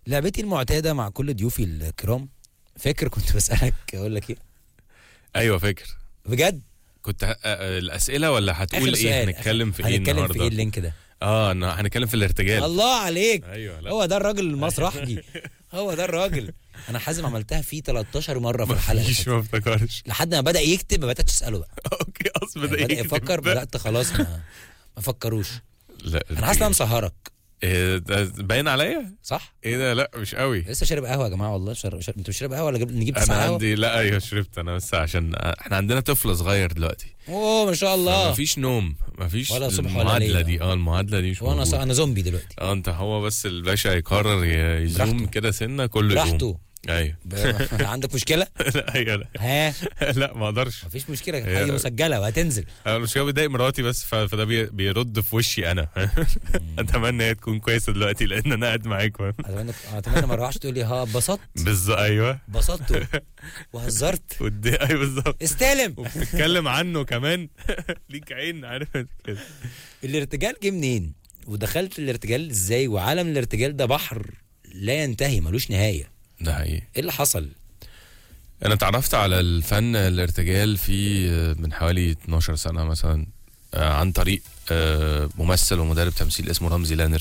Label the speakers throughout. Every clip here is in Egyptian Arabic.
Speaker 1: لعبتي المعتاده مع كل ضيوفي الكرام فاكر كنت بسالك اقول لك ايه
Speaker 2: ايوه فاكر
Speaker 1: بجد
Speaker 2: كنت ه... آه، الاسئله ولا هتقول
Speaker 1: آخر
Speaker 2: ايه
Speaker 1: سؤال.
Speaker 2: هنتكلم في ايه
Speaker 1: هنتكلم
Speaker 2: النهارده
Speaker 1: في ايه اللينك ده
Speaker 2: اه إن هنتكلم في الارتجال
Speaker 1: الله عليك
Speaker 2: ايوه لا
Speaker 1: هو ده الراجل المسرحجي هو ده الراجل انا حازم عملتها فيه 13 مره في الحلقه
Speaker 2: مفيش ما افتكرش
Speaker 1: لحد ما بدا يكتب ما بداتش اساله بقى
Speaker 2: اوكي اصل
Speaker 1: يعني
Speaker 2: بدا
Speaker 1: بدا
Speaker 2: يكتب
Speaker 1: يفكر
Speaker 2: بقى.
Speaker 1: بدات خلاص ما ما فكروش
Speaker 2: لا
Speaker 1: انا حاسس ان انا مسهرك
Speaker 2: إيه ده باين عليا
Speaker 1: صح
Speaker 2: ايه ده لا مش قوي
Speaker 1: لسه شارب قهوه يا جماعه والله شارب شارب انتوا شارب قهوه ولا جب... نجيب
Speaker 2: انا
Speaker 1: تسعه قهوه
Speaker 2: عندي لا ايوه شربت انا بس عشان احنا عندنا طفل صغير دلوقتي
Speaker 1: اوه ما شاء الله
Speaker 2: مفيش نوم مفيش
Speaker 1: ولا صبح ولا
Speaker 2: المعادله
Speaker 1: ليل.
Speaker 2: دي اه المعادله دي مش
Speaker 1: وانا
Speaker 2: موجودة.
Speaker 1: ص... انا زومبي دلوقتي
Speaker 2: اه انت هو بس الباشا يقرر ي- يزوم
Speaker 1: براحته.
Speaker 2: كده سنه كله يزوم
Speaker 1: براحته
Speaker 2: ايوه
Speaker 1: ب... عندك مشكله
Speaker 2: لا ايوه لا
Speaker 1: ها
Speaker 2: لا ما اقدرش
Speaker 1: مفيش مشكله
Speaker 2: هي-
Speaker 1: هي مسجله وهتنزل
Speaker 2: انا مش كده بضايق مراتي بس ف- فده بي- بيرد في وشي انا اتمنى هي تكون كويسه دلوقتي لان انا قاعد معاك فاهم
Speaker 1: اتمنى اتمنى ما اروحش تقول لي ها اتبسطت
Speaker 2: بالظبط ايوه
Speaker 1: اتبسطت وهزرت
Speaker 2: ودي ايوه بالظبط
Speaker 1: استلم
Speaker 2: وبتتكلم عنه كمان ليك عين عارف كده
Speaker 1: الارتجال جه منين ودخلت الارتجال ازاي وعالم الارتجال ده بحر لا ينتهي ملوش نهايه
Speaker 2: ده حقيقي
Speaker 1: ايه اللي حصل
Speaker 2: انا اتعرفت على الفن الارتجال في من حوالي 12 سنه مثلا آه، عن طريق آه، ممثل ومدرب تمثيل اسمه رمزي لانر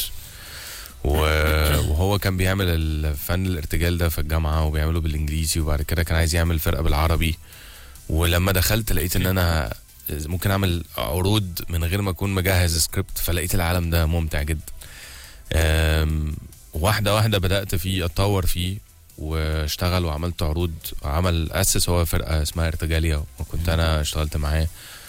Speaker 2: و- وهو كان بيعمل الفن الارتجال ده في الجامعه وبيعمله بالانجليزي وبعد كده كان عايز يعمل فرقه بالعربي ولما دخلت لقيت ان انا ممكن اعمل عروض من غير ما اكون مجهز سكريبت فلقيت العالم ده ممتع جدا آم، واحده واحده بدات فيه اتطور فيه واشتغل وعملت عروض عمل اسس هو فرقه اسمها ارتجاليا وكنت انا اشتغلت معاه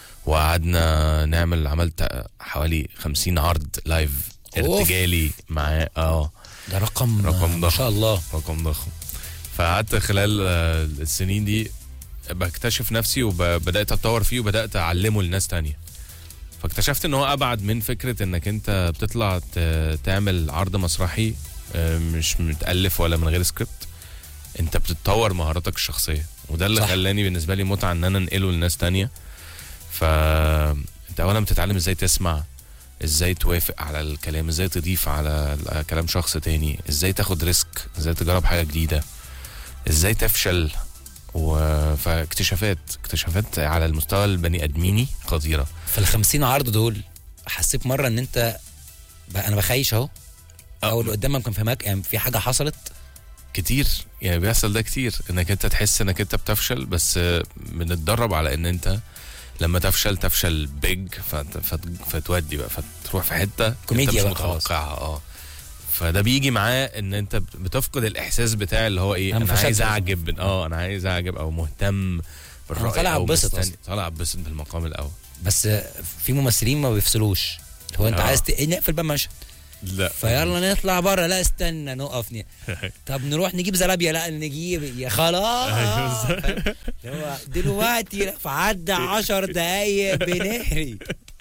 Speaker 2: وقعدنا نعمل عملت حوالي 50 عرض لايف
Speaker 1: أوف.
Speaker 2: ارتجالي معاه اه
Speaker 1: ده رقم
Speaker 2: رقم
Speaker 1: ما
Speaker 2: ضخم.
Speaker 1: شاء الله
Speaker 2: رقم ضخم فقعدت خلال آه، السنين دي بكتشف نفسي وبدات اتطور فيه وبدات اعلمه لناس تانية فاكتشفت ان هو ابعد من فكره انك انت بتطلع ت- تعمل عرض مسرحي آه، مش متالف ولا من غير سكريبت انت بتتطور مهاراتك الشخصيه وده اللي
Speaker 1: صح.
Speaker 2: خلاني بالنسبه لي متعه ان انا انقله لناس تانية ف انت اولا بتتعلم ازاي تسمع ازاي توافق على الكلام ازاي تضيف على ال- كلام شخص تاني ازاي تاخد ريسك ازاي تجرب حاجه جديده ازاي تفشل و... فاكتشافات اكتشافات على المستوى البني ادميني خطيره
Speaker 1: في ال 50 عرض دول حسيت مره ان انت بقى انا بخيش اهو او اللي قدامك كان فاهمك يعني في حاجه حصلت
Speaker 2: كتير يعني بيحصل ده كتير انك انت تحس انك انت بتفشل بس بنتدرب على ان انت لما تفشل تفشل بيج فت... فت... فتودي بقى فتروح في حته انت
Speaker 1: كوميديا
Speaker 2: مش
Speaker 1: بقى خلاص.
Speaker 2: متوقعها اه فده بيجي معاه ان انت بتفقد الاحساس بتاع اللي هو ايه
Speaker 1: أنا
Speaker 2: انا,
Speaker 1: فشلت.
Speaker 2: عايز اعجب اه انا عايز اعجب او مهتم بالراي
Speaker 1: طالع
Speaker 2: أو
Speaker 1: أتبسط
Speaker 2: مستني-
Speaker 1: أصلا.
Speaker 2: طالع اتبسط بالمقام الاول
Speaker 1: بس في ممثلين ما بيفصلوش هو انت
Speaker 2: آه.
Speaker 1: عايز ت- نقفل بقى مشهد
Speaker 2: لا
Speaker 1: فيلا نطلع بره لا استنى نقف ن... طب نروح نجيب زلابيا لا نجيب يا خلاص فاهم؟ اللي هو دلوقتي فعدى 10 دقايق بنهري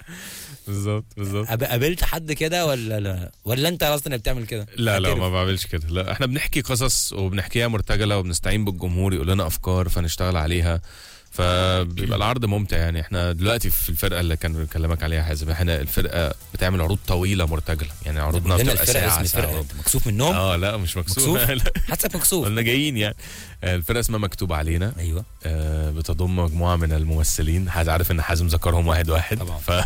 Speaker 2: بالظبط بالظبط
Speaker 1: قاب- قابلت حد كده ولا لا ولا انت اصلا اللي بتعمل كده
Speaker 2: لا لا
Speaker 1: اعترف.
Speaker 2: ما بعملش كده لا احنا بنحكي قصص وبنحكيها مرتجله وبنستعين بالجمهور يقول لنا افكار فنشتغل عليها فبيبقى العرض ممتع يعني احنا دلوقتي في الفرقه اللي كان بيكلمك عليها حازم احنا الفرقه بتعمل عروض طويله مرتجله يعني عروضنا
Speaker 1: لنا
Speaker 2: بتبقى
Speaker 1: الفرقه
Speaker 2: ساعه
Speaker 1: اسم
Speaker 2: ساعه
Speaker 1: الفرقه
Speaker 2: وربع.
Speaker 1: انت مكسوف منهم
Speaker 2: اه لا مش مكسوف
Speaker 1: مكسوف؟
Speaker 2: لا
Speaker 1: حاسسك مكسوف
Speaker 2: قلنا جايين يعني آه، الفرقه اسمها مكتوب علينا
Speaker 1: ايوه
Speaker 2: آه، بتضم مجموعه من الممثلين حد عارف ان حازم ذكرهم واحد واحد
Speaker 1: طبعا.
Speaker 2: ف...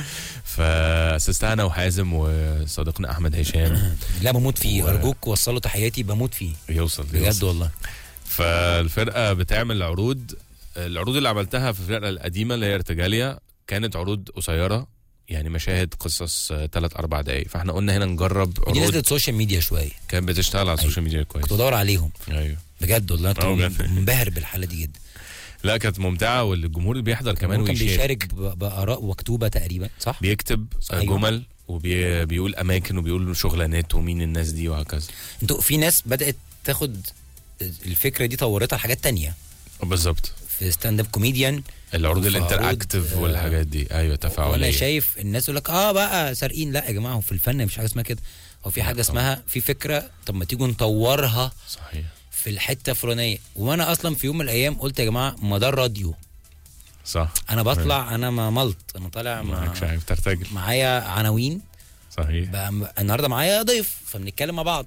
Speaker 2: فاسستها انا وحازم وصديقنا احمد هشام
Speaker 1: لا بموت فيه
Speaker 2: و-
Speaker 1: ارجوك وصلوا تحياتي بموت فيه
Speaker 2: يوصل
Speaker 1: بجد
Speaker 2: يوصل.
Speaker 1: والله
Speaker 2: فالفرقه بتعمل عروض العروض اللي عملتها في الفرقه القديمه اللي هي ارتجاليا كانت عروض قصيره يعني مشاهد قصص ثلاث اربع دقايق فاحنا قلنا هنا نجرب
Speaker 1: دي
Speaker 2: عروض
Speaker 1: نزلت سوشيال ميديا شويه
Speaker 2: كانت بتشتغل على السوشيال ميديا كويس
Speaker 1: كنت بدور عليهم
Speaker 2: ايوه
Speaker 1: بجد والله
Speaker 2: آه،
Speaker 1: كنت
Speaker 2: بجد.
Speaker 1: منبهر بالحاله دي جدا
Speaker 2: لا كانت ممتعه والجمهور اللي بيحضر كمان
Speaker 1: هو كان
Speaker 2: ويشارك
Speaker 1: بيشارك ب- باراء مكتوبه تقريبا صح
Speaker 2: بيكتب
Speaker 1: أيوة.
Speaker 2: جمل وبيقول اماكن وبيقول شغلانات ومين الناس دي وهكذا
Speaker 1: انتوا في ناس بدات تاخد الفكره دي طورتها لحاجات تانية
Speaker 2: بالظبط
Speaker 1: في ستاند اب كوميديان
Speaker 2: العروض
Speaker 1: وفي
Speaker 2: الانتراكتيف
Speaker 1: عروض، آه،
Speaker 2: والحاجات دي ايوه
Speaker 1: وانا
Speaker 2: تفاعليه
Speaker 1: شايف الناس يقول لك اه بقى سارقين لا يا جماعه هو في الفن مش حاجه اسمها كده هو في حاجه اسمها في فكره طب ما تيجوا نطورها
Speaker 2: صحيح
Speaker 1: في الحته الفلانيه وانا اصلا في يوم من الايام قلت يا جماعه ما ده الراديو
Speaker 2: صح
Speaker 1: انا بطلع انا ما ملط انا طالع
Speaker 2: معاك
Speaker 1: مع
Speaker 2: شايف ترتجل
Speaker 1: معايا عناوين
Speaker 2: صحيح
Speaker 1: بقى النهارده معايا ضيف فبنتكلم مع بعض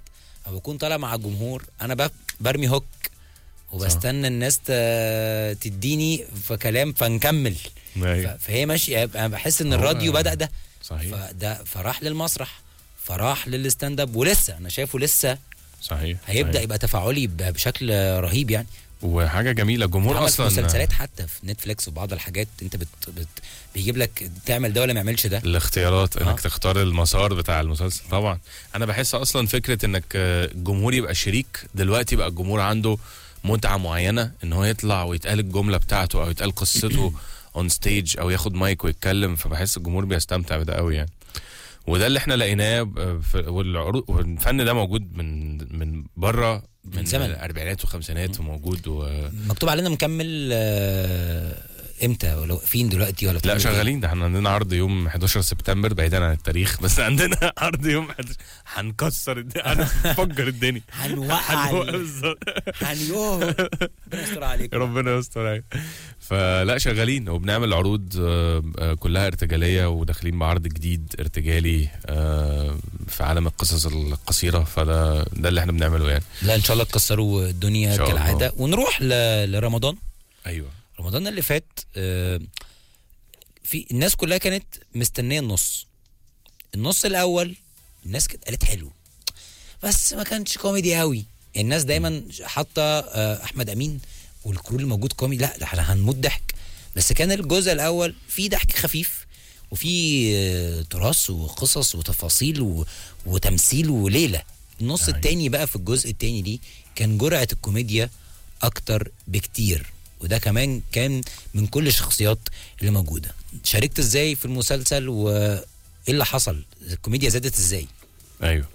Speaker 1: بكون طالع مع الجمهور انا ب- برمي هوك وبستنى الناس ت- تديني في كلام فنكمل ف-
Speaker 2: أيوة.
Speaker 1: فهي ماشيه انا بحس ان
Speaker 2: هو-
Speaker 1: الراديو بدا ده
Speaker 2: صحيح
Speaker 1: فده فراح للمسرح فراح للستاند اب ولسه انا شايفه لسه
Speaker 2: صحيح
Speaker 1: هيبدا
Speaker 2: صحيح.
Speaker 1: يبقى تفاعلي ب- بشكل رهيب يعني
Speaker 2: وحاجه جميله الجمهور
Speaker 1: عمل في
Speaker 2: اصلا
Speaker 1: مسلسلات حتى في نتفليكس وبعض الحاجات انت بت... بت... بيجيب لك تعمل ده ولا ما يعملش ده
Speaker 2: الاختيارات انك
Speaker 1: آه.
Speaker 2: تختار المسار بتاع المسلسل طبعا انا بحس اصلا فكره انك آه، الجمهور يبقى شريك دلوقتي بقى الجمهور عنده متعه معينه ان هو يطلع ويتقال الجمله بتاعته او يتقال قصته اون ستيج او ياخد مايك ويتكلم فبحس الجمهور بيستمتع بده قوي يعني وده اللي احنا لقيناه ب- في- والعروض والفن ده موجود من من بره من,
Speaker 1: من زمن.
Speaker 2: الاربعينات والخمسينات وموجود و...
Speaker 1: مكتوب علينا مكمل آه، امتى ولا واقفين دلوقتي ولا
Speaker 2: لا
Speaker 1: بتعملوا إيه؟
Speaker 2: شغالين ده احنا عندنا عرض يوم 11 سبتمبر بعيدا عن التاريخ بس عندنا عرض يوم 11 هنكسر الدنيا هنفجر الدنيا
Speaker 1: هنوقع
Speaker 2: هنوقع
Speaker 1: ال-
Speaker 2: بالظبط.
Speaker 1: هنيوه ربنا يستر عليكم
Speaker 2: ربنا يستر عليك. فلا شغالين وبنعمل عروض آه، آه، كلها ارتجاليه وداخلين بعرض جديد ارتجالي آه، في عالم القصص القصيره فده ده اللي احنا بنعمله يعني
Speaker 1: لا ان شاء الله تكسروا الدنيا
Speaker 2: إن شاء الله.
Speaker 1: كالعاده ونروح ل... لرمضان
Speaker 2: ايوه
Speaker 1: رمضان اللي فات آه، في الناس كلها كانت مستنيه النص النص الاول الناس كانت قالت حلو بس ما كانش كوميدي قوي الناس دايما حاطه آه، احمد امين والكرو اللي موجود كوميدي لا ده احنا هنموت ضحك بس كان الجزء الاول فيه ضحك خفيف وفي آه، تراث وقصص وتفاصيل و... وتمثيل وليله النص
Speaker 2: أيوة.
Speaker 1: التاني بقى في الجزء التاني دي كان جرعه الكوميديا اكتر بكتير وده كمان كان من كل الشخصيات اللي موجوده شاركت ازاي في المسلسل وايه اللي حصل الكوميديا زادت ازاي
Speaker 2: ايوه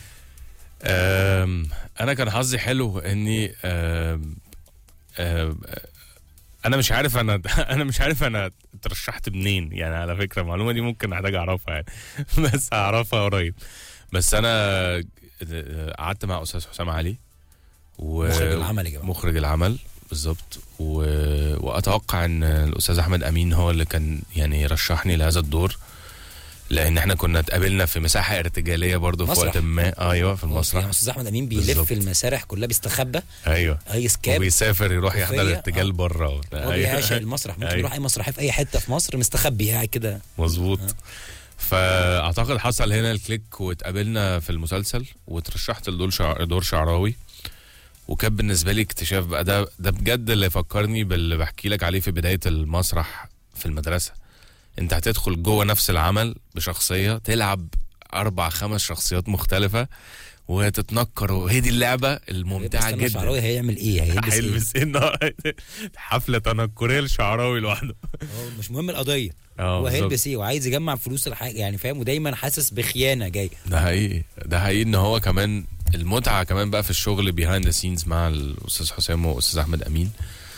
Speaker 2: أم، انا كان حظي حلو اني أم، أم، انا مش عارف انا انا مش عارف انا اترشحت منين يعني على فكره المعلومه دي ممكن احتاج اعرفها يعني بس هعرفها قريب بس انا قعدت مع استاذ حسام علي و
Speaker 1: مخرج العمل يا جماعه
Speaker 2: مخرج العمل بالظبط و... واتوقع ان الاستاذ احمد امين هو اللي كان يعني رشحني لهذا الدور لان احنا كنا اتقابلنا في مساحه ارتجاليه برضو في
Speaker 1: مسرح.
Speaker 2: وقت ما ايوه في المسرح
Speaker 1: يعني استاذ احمد امين بيلف
Speaker 2: بالظبط.
Speaker 1: المسارح كلها بيستخبى
Speaker 2: ايوه
Speaker 1: اي سكاب
Speaker 2: وبيسافر يروح يحضر
Speaker 1: وفيا،
Speaker 2: ارتجال
Speaker 1: آه.
Speaker 2: بره
Speaker 1: هو بيعشق المسرح ممكن
Speaker 2: أيوة.
Speaker 1: يروح اي مسرحيه في اي حته في مصر مستخبي قاعد كده
Speaker 2: مظبوط
Speaker 1: آه.
Speaker 2: فاعتقد حصل هنا الكليك واتقابلنا في المسلسل وترشحت لدور شع... دور شعراوي وكان بالنسبه لي اكتشاف بقى ده ده بجد اللي فكرني باللي بحكي لك عليه في بدايه المسرح في المدرسه انت هتدخل جوه نفس العمل بشخصيه تلعب اربع خمس شخصيات مختلفه وتتنكر وهي دي اللعبه الممتعه
Speaker 1: استنى
Speaker 2: جدا
Speaker 1: شعراوي هيعمل ايه هيلبس ايه
Speaker 2: هيلبس ايه النهارده؟ حفله تنكريه لشعراوي لوحده
Speaker 1: هو مش مهم القضيه
Speaker 2: اه
Speaker 1: هو
Speaker 2: بالظبط.
Speaker 1: هيلبس ايه وعايز يجمع فلوس الحاجه يعني فاهم ودايما حاسس بخيانه جاي
Speaker 2: ده حقيقي ده حقيقي ان هو كمان المتعه كمان بقى في الشغل بيهايند ذا سينز مع الاستاذ حسام والاستاذ احمد امين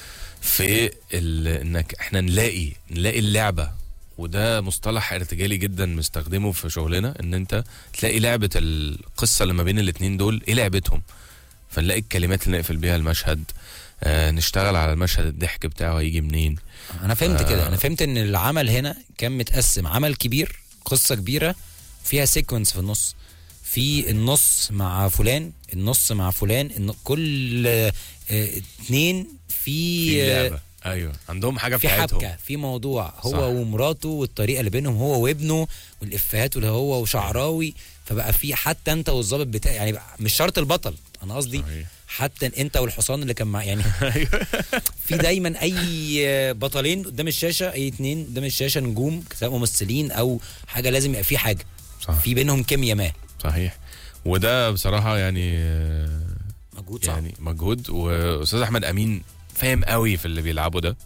Speaker 2: في ال- انك احنا نلاقي نلاقي اللعبه وده مصطلح ارتجالي جدا مستخدمه في شغلنا ان انت تلاقي لعبه القصه اللي ما بين الاتنين دول ايه لعبتهم فنلاقي الكلمات اللي نقفل بيها المشهد آه نشتغل على المشهد الضحك بتاعه هيجي منين
Speaker 1: انا فهمت
Speaker 2: آه.
Speaker 1: كده انا فهمت ان العمل هنا كان متقسم عمل كبير قصه كبيره فيها سيكونس في النص في النص مع فلان النص مع فلان الن- كل آه، آه، اتنين في
Speaker 2: في
Speaker 1: آه،
Speaker 2: لعبه ايوه عندهم حاجه
Speaker 1: في
Speaker 2: بتاعتهم
Speaker 1: حبكه في موضوع هو
Speaker 2: صح.
Speaker 1: ومراته والطريقه اللي بينهم هو وابنه والافيهات اللي هو وشعراوي فبقى في حتى انت والظابط بتاعي يعني بقى مش شرط البطل انا قصدي
Speaker 2: صحيح.
Speaker 1: حتى انت والحصان اللي كان مع يعني
Speaker 2: ايوه
Speaker 1: في دايما اي بطلين قدام الشاشه اي اتنين قدام الشاشه نجوم سواء ممثلين او حاجه لازم يبقى في حاجه
Speaker 2: صح
Speaker 1: في بينهم كيمياء ما
Speaker 2: صحيح وده بصراحه يعني آه،
Speaker 1: مجهود صعب
Speaker 2: يعني مجهود واستاذ احمد امين فاهم قوي في اللي بيلعبه ده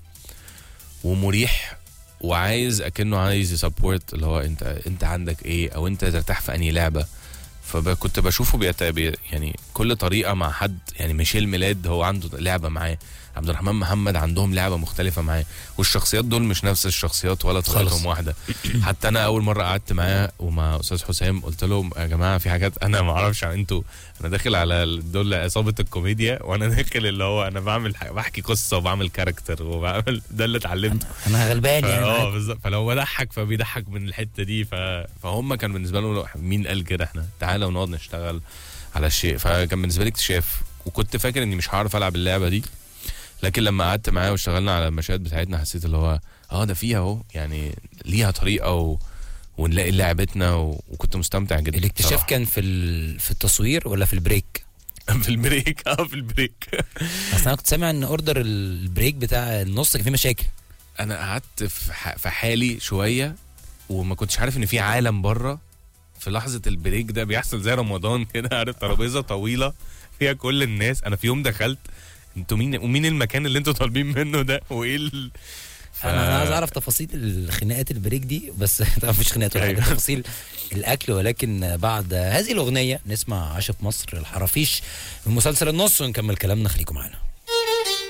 Speaker 2: ومريح وعايز اكنه عايز يسبورت اللي هو انت انت عندك ايه او انت ترتاح في انهي لعبه فكنت بشوفه بيت... بي... يعني كل طريقه مع حد يعني ميشيل ميلاد هو عنده لعبه معاه عبد الرحمن محمد عندهم لعبه مختلفه معاه والشخصيات دول مش نفس الشخصيات ولا
Speaker 1: خالص.
Speaker 2: طريقتهم واحده حتى انا اول مره قعدت معاه ومع استاذ حسام قلت لهم يا جماعه في حاجات انا ما اعرفش عن انتوا انا داخل على دول عصابه الكوميديا وانا داخل اللي هو انا بعمل ح- بحكي قصه وبعمل كاركتر وبعمل ده اللي اتعلمته
Speaker 1: انا غلبان يعني
Speaker 2: اه
Speaker 1: معاك.
Speaker 2: بالظبط فلو بضحك فبيضحك من الحته دي ف... فهم كان بالنسبه لهم مين قال كده احنا تعالى تعالى ونقعد نشتغل على الشيء فكان بالنسبه لي اكتشاف وكنت فاكر اني مش هعرف العب اللعبه دي لكن لما قعدت معاه واشتغلنا على المشاهد بتاعتنا حسيت اللي هو اه ده فيها اهو يعني ليها طريقه و... ونلاقي لعبتنا و... وكنت مستمتع جدا
Speaker 1: الاكتشاف
Speaker 2: بصراحة.
Speaker 1: كان في ال... في التصوير ولا في البريك
Speaker 2: في البريك اه في البريك
Speaker 1: اصل انا كنت سامع ان اوردر البريك بتاع النص كان فيه مشاكل
Speaker 2: انا قعدت في ح- في حالي شويه وما كنتش عارف ان في عالم بره في لحظه البريك ده بيحصل زي رمضان كده عارف ترابيزه طويله فيها كل الناس انا في يوم دخلت انتوا مين ومين المكان اللي انتوا طالبين منه ده وايه ال... ف...
Speaker 1: انا أنا عايز اعرف تفاصيل الخناقات البريك دي بس طبعا مفيش خناقات ولا حاجه
Speaker 2: أيوة.
Speaker 1: تفاصيل الاكل ولكن بعد هذه الاغنيه نسمع عشا في مصر الحرافيش من مسلسل النص ونكمل كلامنا خليكم معانا